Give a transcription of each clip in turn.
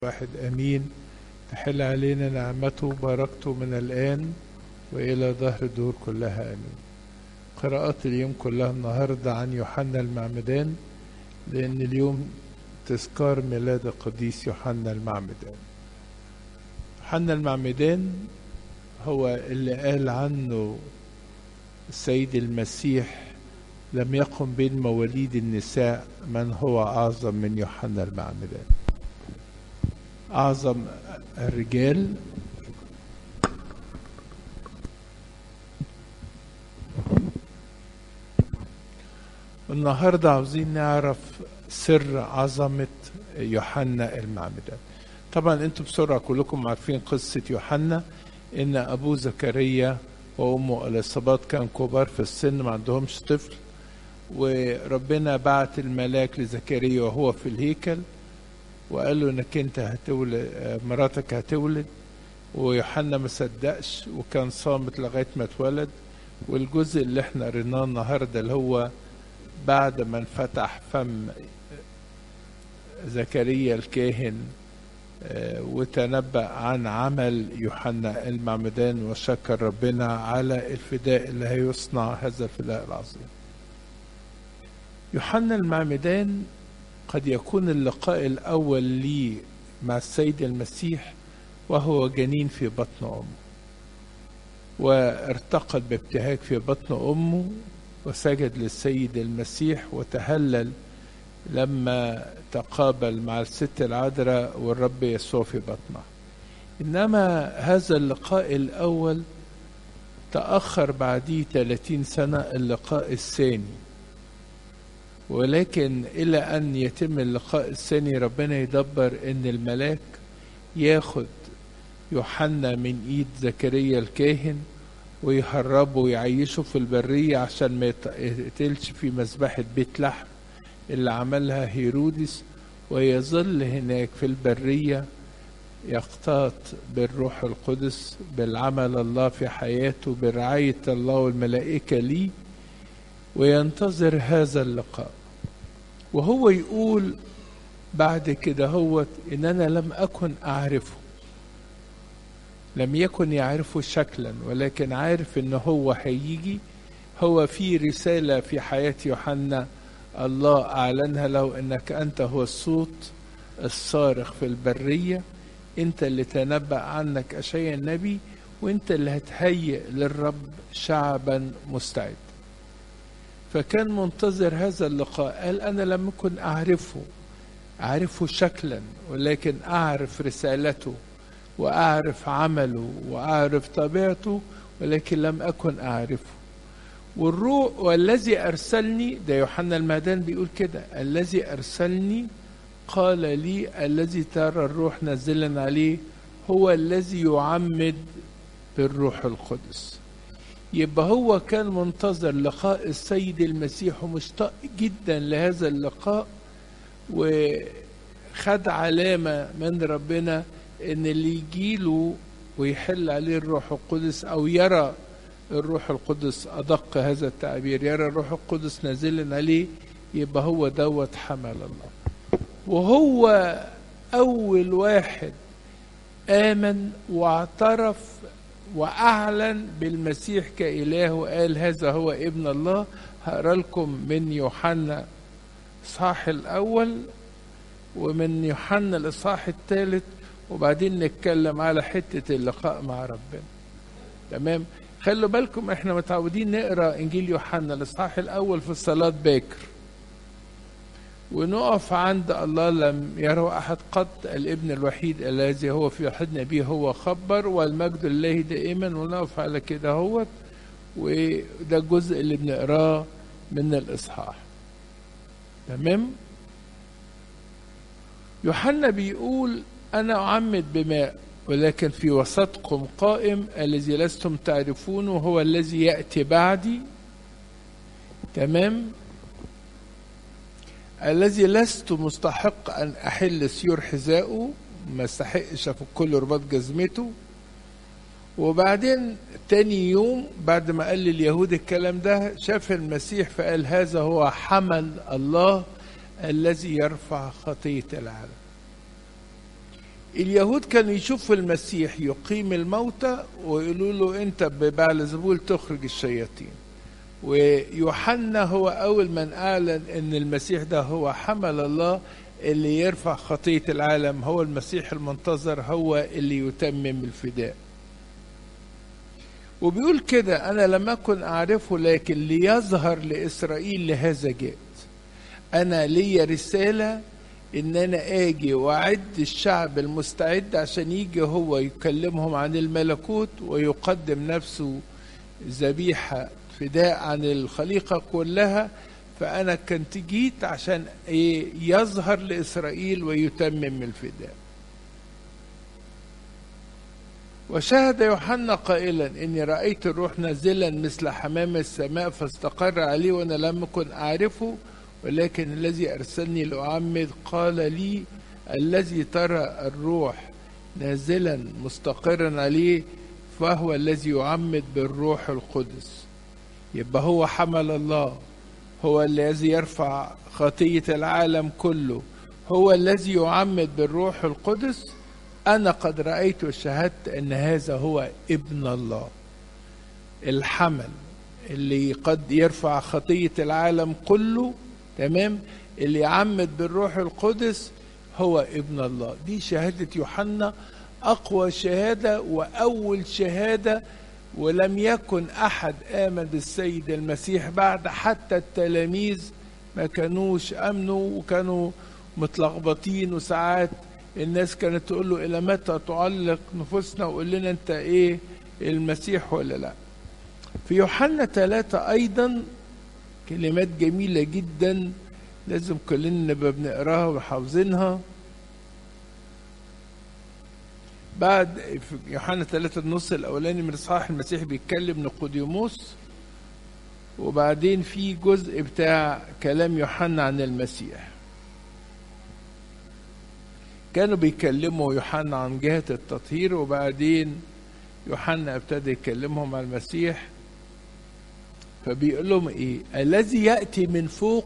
واحد امين تحل علينا نعمته وبركته من الان والى ظهر الدور كلها امين قراءات اليوم كلها النهارده عن يوحنا المعمدان لان اليوم تذكار ميلاد القديس يوحنا المعمدان يوحنا المعمدان هو اللي قال عنه السيد المسيح لم يقم بين مواليد النساء من هو اعظم من يوحنا المعمدان أعظم الرجال النهاردة عاوزين نعرف سر عظمة يوحنا المعمدان طبعا انتم بسرعة كلكم عارفين قصة يوحنا ان ابوه زكريا وامه اليصابات كان كبار في السن ما عندهمش طفل وربنا بعت الملاك لزكريا وهو في الهيكل وقال له انك انت هتولد مراتك هتولد ويوحنا ما صدقش وكان صامت لغايه ما اتولد والجزء اللي احنا قريناه النهارده اللي هو بعد ما انفتح فم زكريا الكاهن وتنبأ عن عمل يوحنا المعمدان وشكر ربنا على الفداء اللي هيصنع هذا الفداء العظيم يوحنا المعمدان قد يكون اللقاء الأول لي مع السيد المسيح وهو جنين في بطن أمه وارتقد بابتهاج في بطن أمه وسجد للسيد المسيح وتهلل لما تقابل مع الست العذراء والرب يسوع في بطنها إنما هذا اللقاء الأول تأخر بعديه 30 سنة اللقاء الثاني ولكن إلى أن يتم اللقاء الثاني ربنا يدبر إن الملاك ياخد يوحنا من إيد زكريا الكاهن ويهربه ويعيشه في البرية عشان ما يقتلش في مذبحة بيت لحم اللي عملها هيرودس ويظل هناك في البرية يقتات بالروح القدس بالعمل الله في حياته برعاية الله والملائكة ليه وينتظر هذا اللقاء وهو يقول بعد كده هو ان انا لم اكن اعرفه لم يكن يعرفه شكلا ولكن عارف ان هو هيجي هو في رسالة في حياة يوحنا الله اعلنها له انك انت هو الصوت الصارخ في البرية انت اللي تنبأ عنك اشياء النبي وانت اللي هتهيئ للرب شعبا مستعد فكان منتظر هذا اللقاء قال أنا لم أكن أعرفه أعرفه شكلا ولكن أعرف رسالته وأعرف عمله وأعرف طبيعته ولكن لم أكن أعرفه والروح والذي أرسلني ده يوحنا المهدان بيقول كده الذي أرسلني قال لي الذي ترى الروح نزلا عليه هو الذي يعمد بالروح القدس يبقى هو كان منتظر لقاء السيد المسيح ومشتاق جدا لهذا اللقاء وخد علامة من ربنا ان اللي يجيله ويحل عليه الروح القدس او يرى الروح القدس ادق هذا التعبير يرى الروح القدس نازلا عليه يبقى هو دوت حمل الله وهو اول واحد امن واعترف واعلن بالمسيح كاله وقال هذا هو ابن الله هقرا لكم من يوحنا الاصحاح الاول ومن يوحنا الاصحاح الثالث وبعدين نتكلم على حته اللقاء مع ربنا تمام خلوا بالكم احنا متعودين نقرا انجيل يوحنا الاصحاح الاول في الصلاه باكر ونقف عند الله لم يره أحد قط الابن الوحيد الذي هو في حضن أبيه هو خبر والمجد لله دائما ونقف على كده هوت وده الجزء اللي بنقراه من الإصحاح تمام يوحنا بيقول أنا أعمد بماء ولكن في وسطكم قائم الذي لستم تعرفونه هو الذي يأتي بعدي تمام الذي لست مستحق أن أحل سيور حذائه ما استحقش في كل رباط جزمته وبعدين تاني يوم بعد ما قال لليهود الكلام ده شاف المسيح فقال هذا هو حمل الله الذي يرفع خطية العالم اليهود كانوا يشوفوا المسيح يقيم الموتى ويقولوا له انت ببعل زبول تخرج الشياطين ويوحنا هو اول من اعلن ان المسيح ده هو حمل الله اللي يرفع خطيه العالم هو المسيح المنتظر هو اللي يتمم الفداء وبيقول كده انا لم اكن اعرفه لكن ليظهر لاسرائيل لهذا جئت انا لي رساله ان انا اجي واعد الشعب المستعد عشان يجي هو يكلمهم عن الملكوت ويقدم نفسه ذبيحه فداء عن الخليقه كلها فانا كنت جيت عشان إيه يظهر لاسرائيل ويتمم الفداء وشهد يوحنا قائلا اني رايت الروح نازلا مثل حمام السماء فاستقر عليه وانا لم اكن اعرفه ولكن الذي ارسلني لاعمد قال لي الذي ترى الروح نازلا مستقرا عليه فهو الذي يعمد بالروح القدس يبقى هو حمل الله هو الذي يرفع خطيه العالم كله هو الذي يعمد بالروح القدس أنا قد رأيت وشهدت أن هذا هو ابن الله الحمل اللي قد يرفع خطية العالم كله تمام اللي يعمد بالروح القدس هو ابن الله دي شهادة يوحنا أقوى شهادة وأول شهادة ولم يكن أحد آمن بالسيد المسيح بعد حتى التلاميذ ما كانوش أمنوا وكانوا متلخبطين وساعات الناس كانت تقول له الى متى تعلق نفوسنا وقول لنا انت ايه المسيح ولا لا في يوحنا ثلاثة ايضا كلمات جميلة جدا لازم كلنا نبقى بنقراها وحافظينها بعد في يوحنا ثلاثة النص الأولاني من إصحاح المسيح بيتكلم نيقوديموس وبعدين في جزء بتاع كلام يوحنا عن المسيح كانوا بيكلموا يوحنا عن جهة التطهير وبعدين يوحنا ابتدى يكلمهم عن المسيح فبيقول لهم ايه الذي يأتي من فوق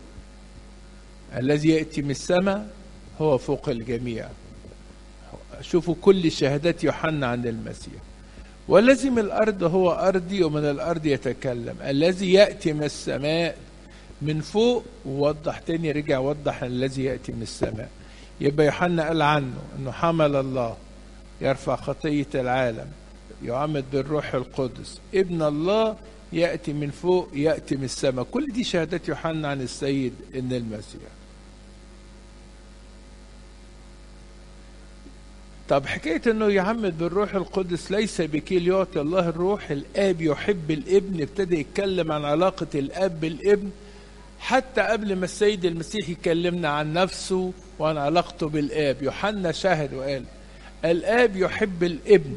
الذي يأتي من السماء هو فوق الجميع شوفوا كل شهادات يوحنا عن المسيح والذي من الأرض هو أرضي ومن الأرض يتكلم الذي يأتي من السماء من فوق ووضح تاني رجع وضح الذي يأتي من السماء يبقى يوحنا قال عنه انه حمل الله يرفع خطية العالم يعمد بالروح القدس ابن الله يأتي من فوق يأتي من السماء كل دي شهادات يوحنا عن السيد ان المسيح طب حكاية انه يعمد بالروح القدس ليس بكيل يعطي الله الروح الاب يحب الابن ابتدى يتكلم عن علاقة الاب بالابن حتى قبل ما السيد المسيح يكلمنا عن نفسه وعن علاقته بالآب يوحنا شاهد وقال الآب يحب الابن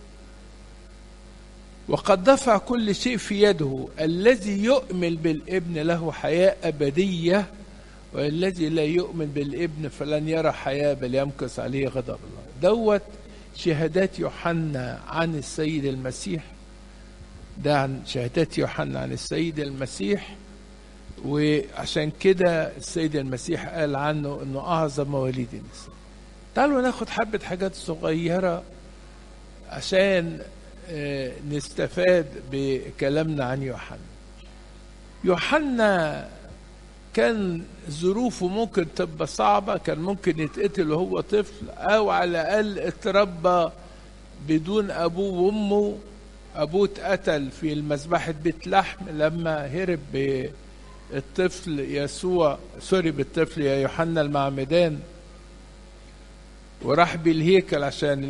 وقد دفع كل شيء في يده الذي يؤمن بالابن له حياة أبدية والذي لا يؤمن بالابن فلن يرى حياة بل يمكث عليه غضب الله دوت شهادات يوحنا عن السيد المسيح ده عن شهادات يوحنا عن السيد المسيح وعشان كده السيد المسيح قال عنه انه اعظم مواليد النساء تعالوا ناخد حبة حاجات صغيرة عشان نستفاد بكلامنا عن يوحنا يوحنا كان ظروفه ممكن تبقى صعبة كان ممكن يتقتل وهو طفل أو على الأقل اتربى بدون أبوه وأمه أبوه اتقتل في المذبحة بيت لحم لما هرب الطفل يسوع سوري بالطفل يا يوحنا المعمدان وراح بالهيكل عشان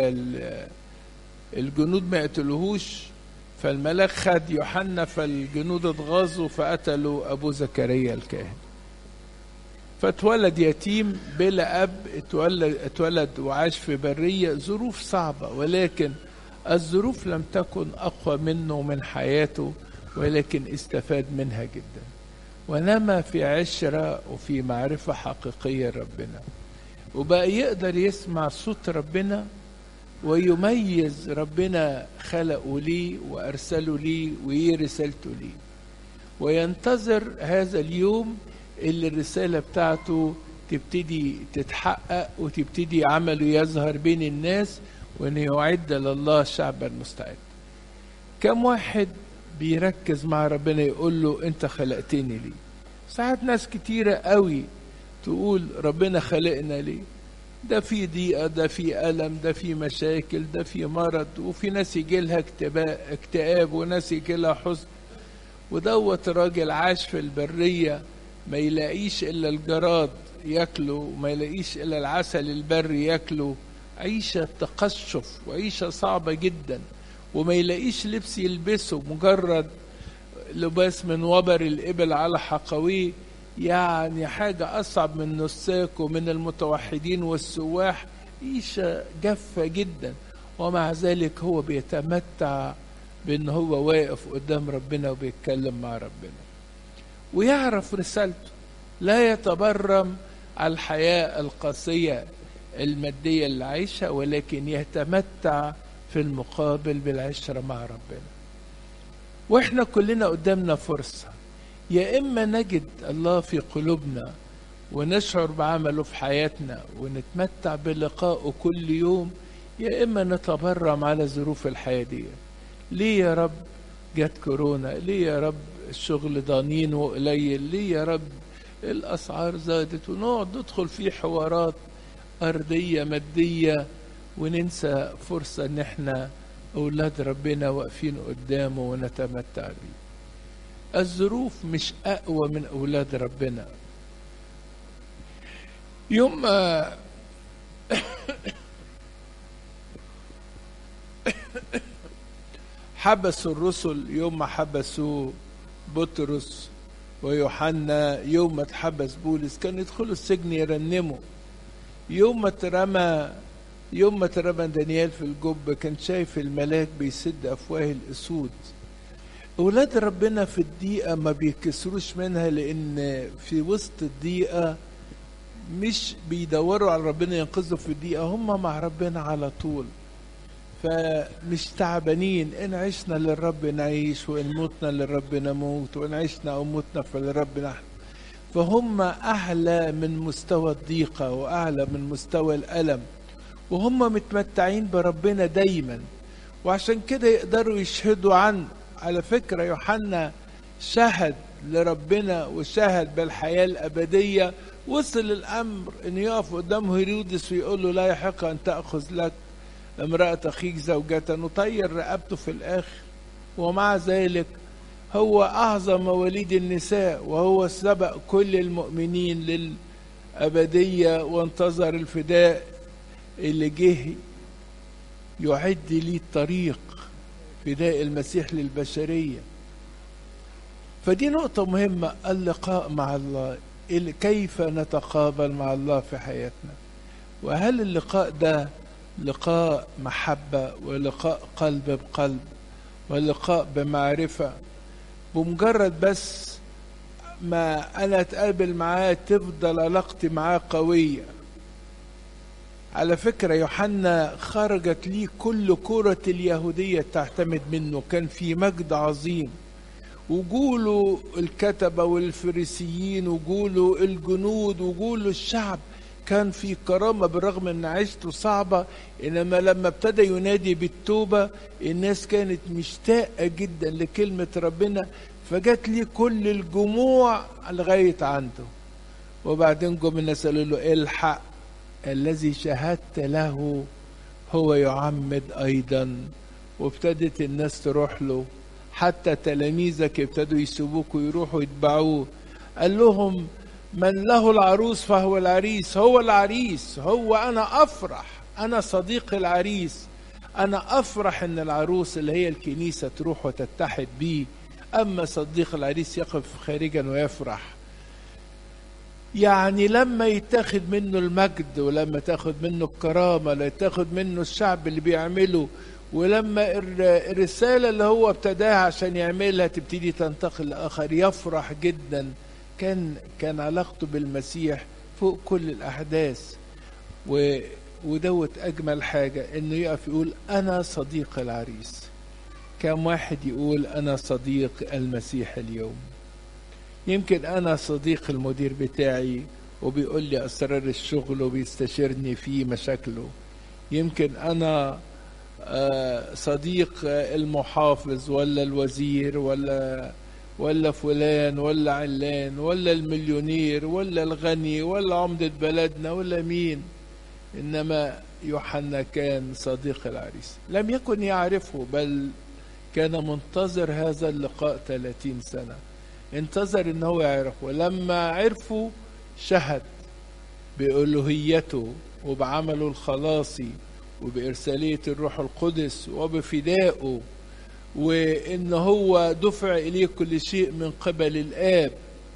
الجنود ما يقتلوهوش فالملاك خد يوحنا فالجنود اتغاظوا فقتلوا ابو زكريا الكاهن فاتولد يتيم بلا اب اتولد اتولد وعاش في بريه ظروف صعبه ولكن الظروف لم تكن اقوى منه ومن حياته ولكن استفاد منها جدا ونما في عشرة وفي معرفة حقيقية ربنا وبقى يقدر يسمع صوت ربنا ويميز ربنا خلقه ليه وأرسله ليه وإيه رسالته ليه وينتظر هذا اليوم اللي الرسالة بتاعته تبتدي تتحقق وتبتدي عمله يظهر بين الناس وأن يعد لله شعبا مستعد كم واحد بيركز مع ربنا يقول له أنت خلقتني ليه ساعات ناس كتيرة قوي تقول ربنا خلقنا ليه ده في ضيقة ده في ألم ده في مشاكل ده في مرض وفي ناس يجي لها اكتئاب وناس يجي لها حزن ودوت راجل عاش في البرية ما يلاقيش إلا الجراد ياكله ما يلاقيش إلا العسل البري ياكله عيشة تقشف وعيشة صعبة جدا وما يلاقيش لبس يلبسه مجرد لباس من وبر الإبل على حقويه يعني حاجة أصعب من النساك ومن المتوحدين والسواح عيشة جافة جدا ومع ذلك هو بيتمتع بأن هو واقف قدام ربنا وبيتكلم مع ربنا ويعرف رسالته لا يتبرم على الحياة القاسية المادية اللي عايشها ولكن يتمتع في المقابل بالعشرة مع ربنا واحنا كلنا قدامنا فرصة يا إما نجد الله في قلوبنا ونشعر بعمله في حياتنا ونتمتع بلقائه كل يوم يا إما نتبرم على ظروف الحياة دي ليه يا رب جت كورونا ليه يا رب الشغل ضانين وقليل ليه يا رب الأسعار زادت ونقعد ندخل في حوارات أرضية مادية وننسى فرصة إن إحنا أولاد ربنا واقفين قدامه ونتمتع بيه الظروف مش أقوى من أولاد ربنا يوم ما حبسوا الرسل يوم ما حبسوا بطرس ويوحنا يوم ما اتحبس بولس كانوا يدخلوا السجن يرنموا يوم ما اترمى يوم ما اترمى دانيال في الجب كان شايف الملاك بيسد افواه الاسود اولاد ربنا في الضيقه ما بيكسروش منها لان في وسط الضيقه مش بيدوروا على ربنا ينقذوا في الضيقه هم مع ربنا على طول فمش تعبانين ان عشنا للرب نعيش وان متنا للرب نموت وان عشنا او متنا فللرب نحن فهم اعلى من مستوى الضيقه واعلى من مستوى الالم وهم متمتعين بربنا دايما وعشان كده يقدروا يشهدوا عنه على فكره يوحنا شهد لربنا وشهد بالحياه الابديه وصل الامر انه يقف قدام هيرودس ويقول له لا يحق ان تاخذ لك امرأة أخيك زوجة وطير رقبته في الآخر ومع ذلك هو أعظم مواليد النساء وهو سبق كل المؤمنين للأبدية وانتظر الفداء اللي جه يعد لي الطريق فداء المسيح للبشرية فدي نقطة مهمة اللقاء مع الله كيف نتقابل مع الله في حياتنا وهل اللقاء ده لقاء محبة ولقاء قلب بقلب ولقاء بمعرفة بمجرد بس ما أنا أتقابل معاه تفضل علاقتي معاه قوية على فكرة يوحنا خرجت ليه كل كرة اليهودية تعتمد منه كان في مجد عظيم وجوله الكتبة والفريسيين وجوله الجنود وجوله الشعب كان في كرامة بالرغم ان عيشته صعبة انما لما ابتدى ينادي بالتوبة الناس كانت مشتاقة جدا لكلمة ربنا فجات لي كل الجموع لغاية عنده وبعدين جم الناس قالوا له الحق الذي شهدت له هو يعمد ايضا وابتدت الناس تروح له حتى تلاميذك ابتدوا يسيبوك ويروحوا يتبعوه قال لهم من له العروس فهو العريس هو العريس هو انا افرح انا صديق العريس انا افرح ان العروس اللي هي الكنيسه تروح وتتحد بيه اما صديق العريس يقف خارجا ويفرح يعني لما يتاخد منه المجد ولما تاخد منه الكرامه لا تاخد منه الشعب اللي بيعمله ولما الرساله اللي هو ابتداها عشان يعملها تبتدي تنتقل لاخر يفرح جدا كان كان علاقته بالمسيح فوق كل الاحداث و ودوت اجمل حاجه انه يقف يقول انا صديق العريس كم واحد يقول انا صديق المسيح اليوم يمكن انا صديق المدير بتاعي وبيقول لي أسرار الشغل وبيستشيرني في مشاكله يمكن أنا صديق المحافظ ولا الوزير ولا ولا فلان ولا علان ولا المليونير ولا الغني ولا عمدة بلدنا ولا مين إنما يوحنا كان صديق العريس لم يكن يعرفه بل كان منتظر هذا اللقاء 30 سنة انتظر ان هو يعرفه لما عرفه شهد بألوهيته وبعمله الخلاصي وبإرسالية الروح القدس وبفدائه وإن هو دفع إليه كل شيء من قبل الآب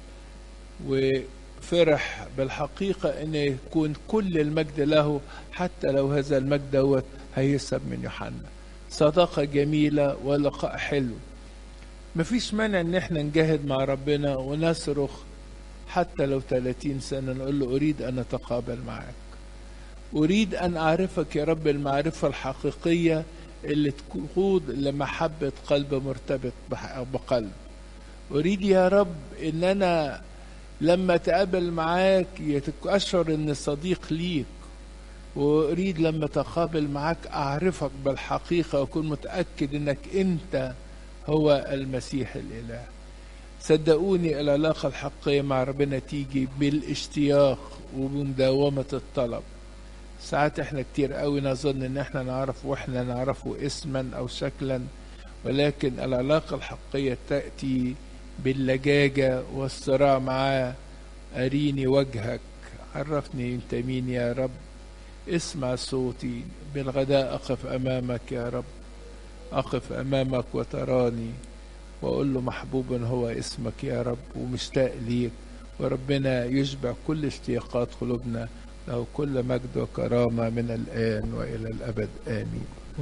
وفرح بالحقيقة أن يكون كل المجد له حتى لو هذا المجد دوت هيسب من يوحنا صداقة جميلة ولقاء حلو مفيش مانع ان احنا نجاهد مع ربنا ونصرخ حتى لو 30 سنة نقول له أريد أن أتقابل معك أريد أن أعرفك يا رب المعرفة الحقيقية اللي تقود لمحبة قلب مرتبط بقلب أريد يا رب إن أنا لما أتقابل معاك أشعر إن صديق ليك وأريد لما أتقابل معاك أعرفك بالحقيقة وأكون متأكد إنك أنت هو المسيح الإله صدقوني العلاقة الحقيقية مع ربنا تيجي بالاشتياق وبمداومة الطلب ساعات احنا كتير قوي نظن ان احنا نعرف واحنا نعرفه اسما او شكلا ولكن العلاقة الحقيقية تأتي باللجاجة والصراع معاه أريني وجهك عرفني انت مين يا رب اسمع صوتي بالغداء أقف أمامك يا رب أقف أمامك وتراني وأقول له محبوب هو اسمك يا رب ومشتاق ليك وربنا يشبع كل اشتياقات قلوبنا له كل مجد وكرامة من الآن وإلى الأبد آمين